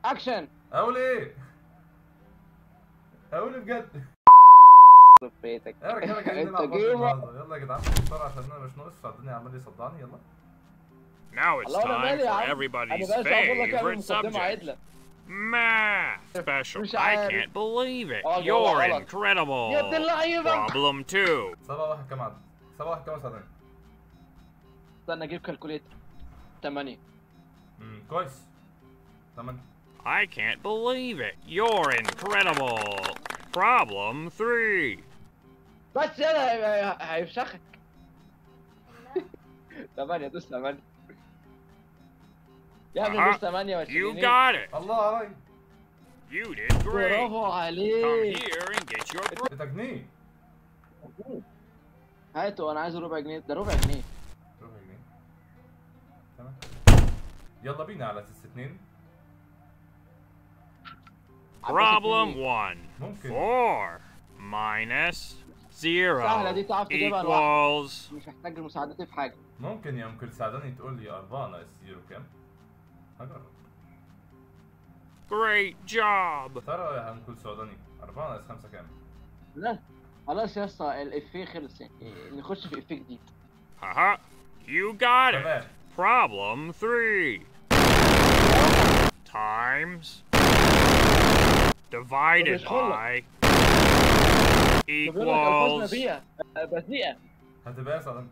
اكشن اقول ايه اقول إيه بجد في بيتك يا رجاله جايين انت نلعب ماتش جيمر النهارده يلا يا جدعان بسرعه عشان انا مش ناقص الدنيا عمال يصدعني يلا Now it's الله انا time مالي يا for عم انا everybody's بس اقول لك اعمل favorite مقدمه subject. عدله Math special. مش I عارف. can't believe it. اه، You're غلط. يا ابن incredible. اللعيبه Problem two. سبعة واحد كام عدد سبعة واحد كام ثانية استنى اجيب كالكوليتر 8 امم كويس تمام I can't believe it. You're incredible. Problem three. بس يلا هي- هيفشخك 8 دوس 8 يا ابني أها. دوس 8 You وعشرين got it. الله علي You did great. برافو Come عليك here and get your break. انت جنيه هاته انا عايز ربع جنيه ده ربع جنيه ربع جنيه تمام يلا بينا على اساس اتنين Problem one. ممكن Four minus zero سهلة دي تعرف تجيبها لوحدك. equals مش محتاج مساعدتي في حاجه ممكن يا ممكن تساعدني تقول لي أربعة ناقص زيرو كام؟ هجرب great job. ترى يا أنكل سعوداني أربعة ناقص خمسة كام؟ لا خلاص يا اسطى الافيه خلص يعني نخش في افيه جديد Haha. You got it. تمام Problem three. Times divided مش خلق. by بيقول لك الفاظ equals نبيه آه، بذيئه هتبقى يا سعوداني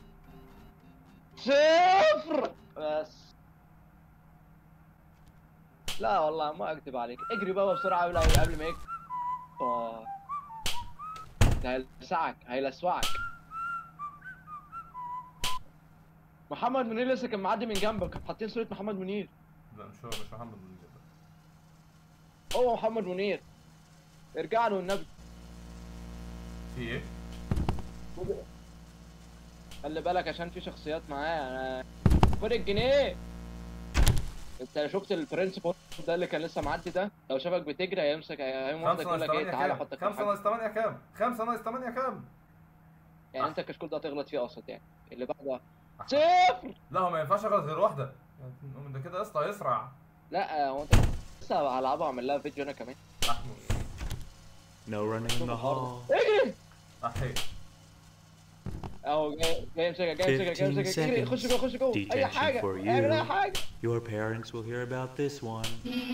صفر بس لا والله ما اكذب عليك اجري بابا بسرعه قبل قبل ما يك آه. ده هيلسعك هيلسوعك محمد منير لسه كان معدي من جنبك كانوا حاطين صورة محمد منير لا مش هو مش محمد منير ده. هو محمد منير ارجع له النبي في إيه؟ خلي بالك عشان في شخصيات معاه انا خد الجنيه انت شفت البرنسبل ده اللي كان لسه معدي ده لو شافك بتجري هيمسك هيقوم واخدك خمسة يقول ناقص لك ايه تمانية تعالى كام؟ احطك في خمسة الحاجة. ناقص تمانية كام؟ خمسة ناقص تمانية كام؟ يعني انت الكشكول ده هتغلط فيه اقصد يعني اللي بعده أح. صفر لا هو ما ينفعش أغلط غير واحدة يعني ده كده يا اسطى هيسرع لا هو انت لسه هلعبها واعمل لها فيديو انا كمان أحمد No running in the hall. اجري أحي اهو جاي جاي يمسكها جاي يمسكها جاي 15 يمسكها اجري خش جوه خش جوه اي Detention حاجه for اعمل اي you. حاجه Your parents will hear about this one.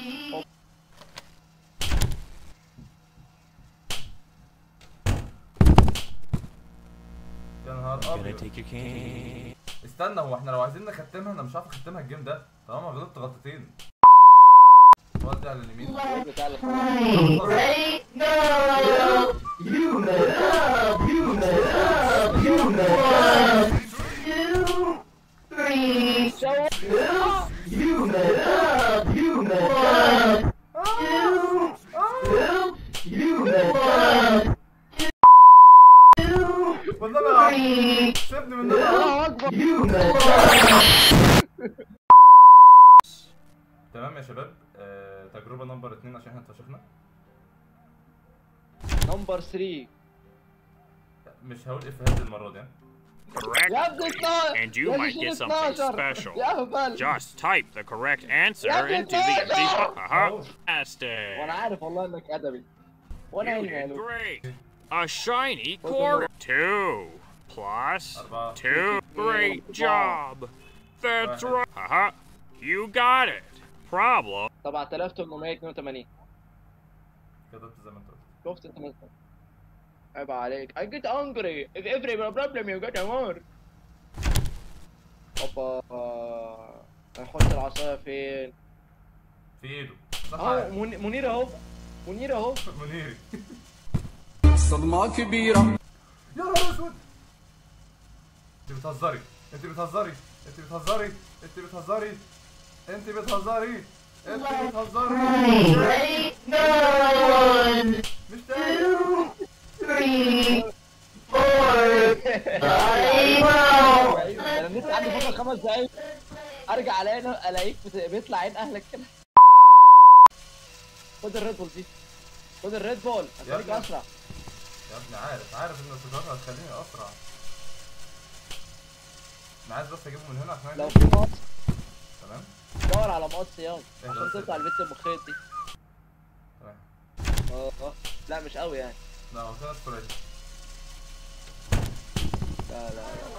يا نهار Gonna أبيض take your cane. استنى هو احنا لو عايزين نختمها انا مش عارف اختمها الجيم ده طالما غلطت غلطتين ودي على اليمين بتاع ال- والنبي يا عم سيبني من النبي الله اكبر تمام يا شباب آه، تجربة نمبر اتنين عشان احنا اتفشخنا نمبر 3 مش هقول افيهات المرة دي ها. correct. يا ابني 12 And you might get something special. يا هبل Just type the correct answer يا ابني into the empty 12. box. Haha. أهو. Fantastic. وانا عارف والله انك ادبي وانا You علمي did يا لو great. A shiny What's quarter. Two plus أربعة. two. Great job. That's واحد. right. Haha. You got it. Problem 7882 كتبت زي ما انت قلت شفت انت مثلا عيب عليك I get angry if every problem you get more اوبا هنحط العصاية فين؟ في ايده صح اهو عارف. من- منير اهو منير اهو منيري صدمة كبيرة يا نهار اسود انت بتهزري انت بتهزري انت بتهزري انت بتهزري انت بتهزري انت بتهزري مش تاني انا لسه عندي فقط خمس دقايق ارجع الاقي الاقيك بت- بيطلع عين اهلك كده خد الريد بول دي خد الريد بول هتخليك يلا. اسرع يا ابني عارف عارف ان السيجاره هتخليني اسرع انا عايز بس اجيبه من هنا عشان لو أجيب. في نقط تمام دور على مقص يلا إيه عشان بس؟ تطلع البنت المخيط دي تمام. اه اه لا مش قوي يعني لا هو كانت فريد لا لا لا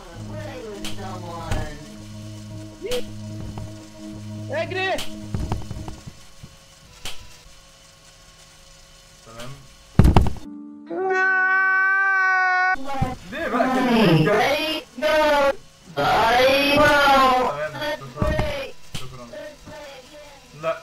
اجري تمام ليه بقى كده؟ تمام شكرا شكرا لا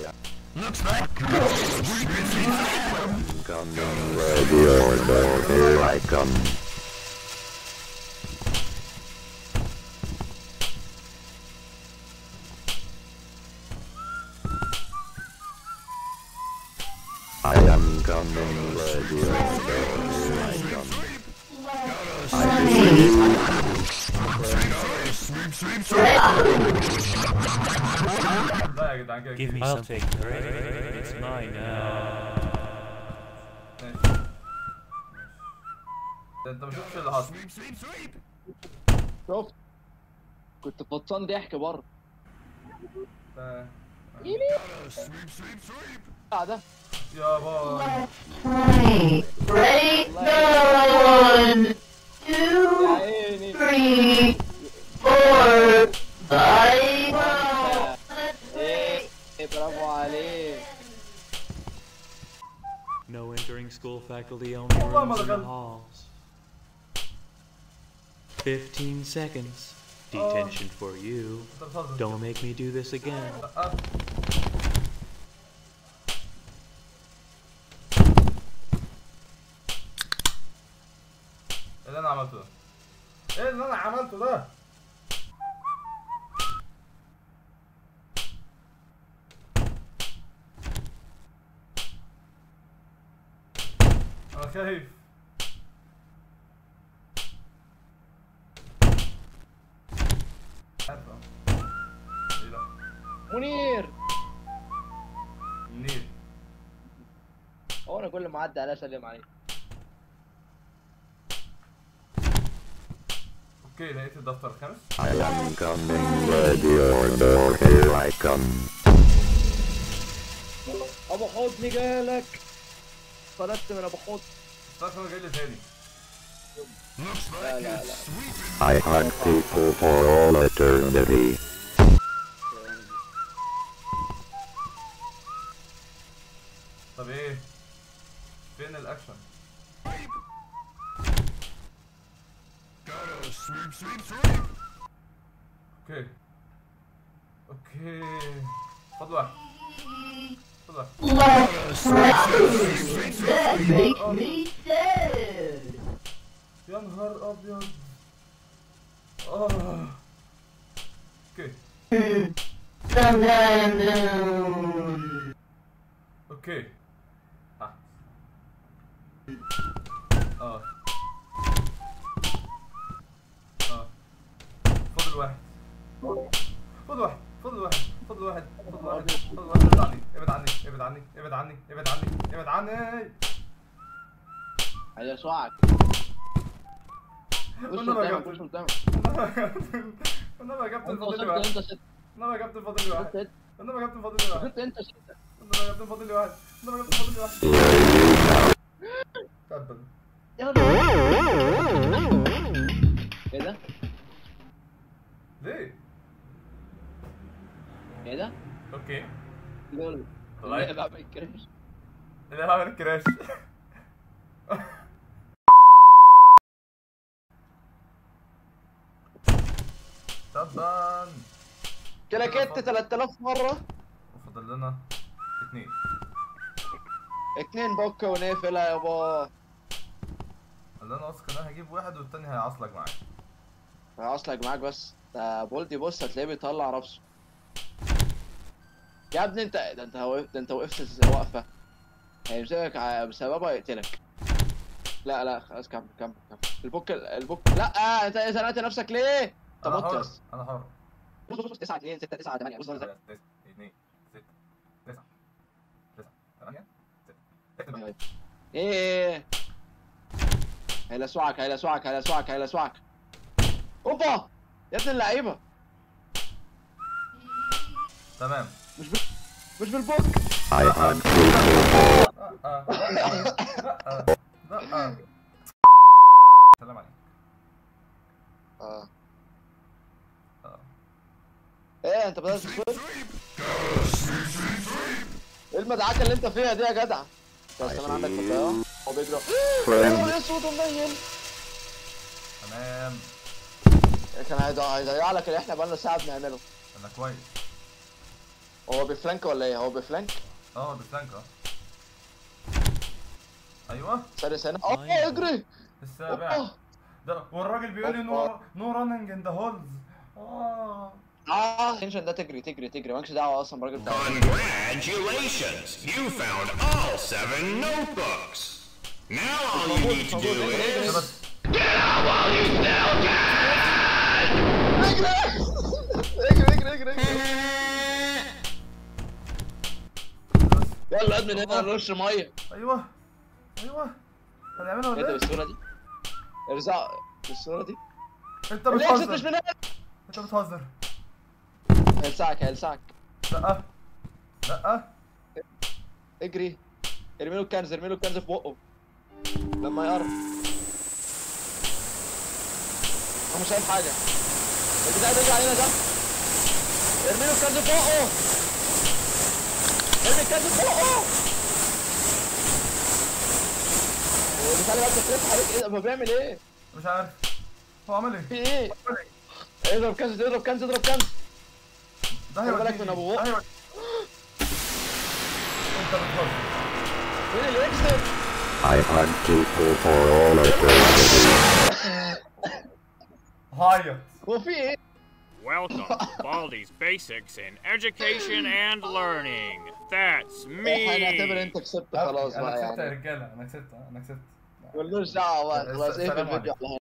لا يا جدعان كده Give me كتير. something great. It's mine now. ماشي ده انت ما شفتش اللي حصل شفت كنت فطسان ضحك بره ده- بتاع ده يا باي Ready, go! One, two, يا عيني three, four, five, ايه إيه، برافو عليك No entering school faculty only والله ما rooms in the دخلت. halls. 15 seconds. Detention for you. انت بتهزر Don't make me do this again. لا. ايه اللي انا عملته ده؟ ايه اللي انا عملته ده؟ انا خايف عارف اه. ايه ده؟ منير النيل هو انا كل ما اعدي عليه اسلم عليه اوكي لقيت الدفتر الخامس I am coming, ready or no, here I come. ابو حضني جالك طردت من ابو حضن الدفتر جاي لي تاني لا لا لا I hug people for all eternity. طب ايه فين الاكشن اوكي اوكي فضل واحد فضل واحد make me dead. يا نهار ابيض اه اوكي Sometime soon. اوكي ها اه اه فضل واحد فضل واحد فضل واحد فضل واحد فضل واحد فضل واحد ابعد عني ابعد عني ابعد عني ابعد عني ابعد عني ابعد عني هيسوعك وش انا ما قدامك وش جبت قدامك انا ما جبت انت الفاضل لي وصلت واحد انت ست انا ما جبت الفاضل لي واحد وصلت انا ما جبت الفاضل لي واحد وصلت انت ست انا ما جبت الفاضل لي واحد انا ما جبت الفاضل لي واحد تبا يا نهار. ايه ده؟ ليه؟ ايه ده؟ اوكي لول والله. اللي بعمل كراش اللي هعمل كراش طبعا كده كت 3000 مرة وفضل لنا اتنين اتنين بوكا ونقفلها يابا اللي انا واثق ان انا هجيب واحد والتاني هيعصلك معايا هيعصلك معاك بس ده بولدي بص هتلاقيه بيطلع راسه يا ابني انت ده انت وقفت ده انت وقفت ز- وقفة هيمسكك ع- بسببها يقتلك لا لا خلاص كمل كمل كمل البوك البوك لا انت زنقت نفسك ليه؟ انت انا مت حر بس انا حر بص بص بص 9 2 6 9 8 بص بص بص. تلاتة، اتنين ستة تسعة تسعة ثمانية ستة اكتب ايه ايه هيلسوعك هيلسوعك هيلسوعك هيلسوعك اوبا يا ابن اللعيبه تمام مش بالبوك I hunt people لا لا لا سلام عليك اه اه ايه انت بدأت تصوير؟ ايه المدعكة اللي انت فيها دي يا جدع؟ بس كمان عندك في الطيارة هو بيجري Friend. ايه اسود ومنيل تمام كان هيضيع هيضيع لك اللي احنا بقالنا ساعة بنعمله انا كويس هو بفلانك ولا ايه؟ هو بفلانك؟ اه بالفلانك اه ايوه سادس هنا اه اجري السابع اوبا ده والراجل بيقول لي نو نو راننج ان ذا هولز اه اه التنشن ده تجري تجري تجري مالكش دعوة اصلا بالراجل بتاعك Congratulations! You found all seven notebooks. Now all you need to do ده is بس اجري اجري اجري اجري يلا يا ابني هنا نرش ميه ايوه ايوه هنعملها ايه ده ولا ايه؟ بالصورة دي؟ ارزع بالصورة دي انت ليه مش بتهزر من هنا؟ انت بتهزر هيلسعك هيلسعك لا لا اجري ارمي له الكنز ارمي له الكنز في بقه لما يقرب هو مش شايف حاجة البتاع ده بيجي علينا ده ارمي له الكنز في بقه ارمي الكنز في بقه هو البتاع اللي بقى بتتلف عليك ايه ده هو بيعمل ايه؟ مش عارف هو عمل ايه؟ في ايه؟ اضرب كنز اضرب كنز اضرب كنز ده خلي بالك هيوديني. من أبو بق. ده هيوديني. انت بتهزر مين اللي يكسب؟ I hunt people for all eternity. هايط هو في ايه؟ welcome to Baldi's Basics in Education and Learning. That's هنعتبر me. انت كسبت خلاص انا بقى كسبت يا يعني رجاله انا كسبت انا كسبت ملوش دعوه بقى خلاص ايه في سلام الفيديو عليكم. على هنا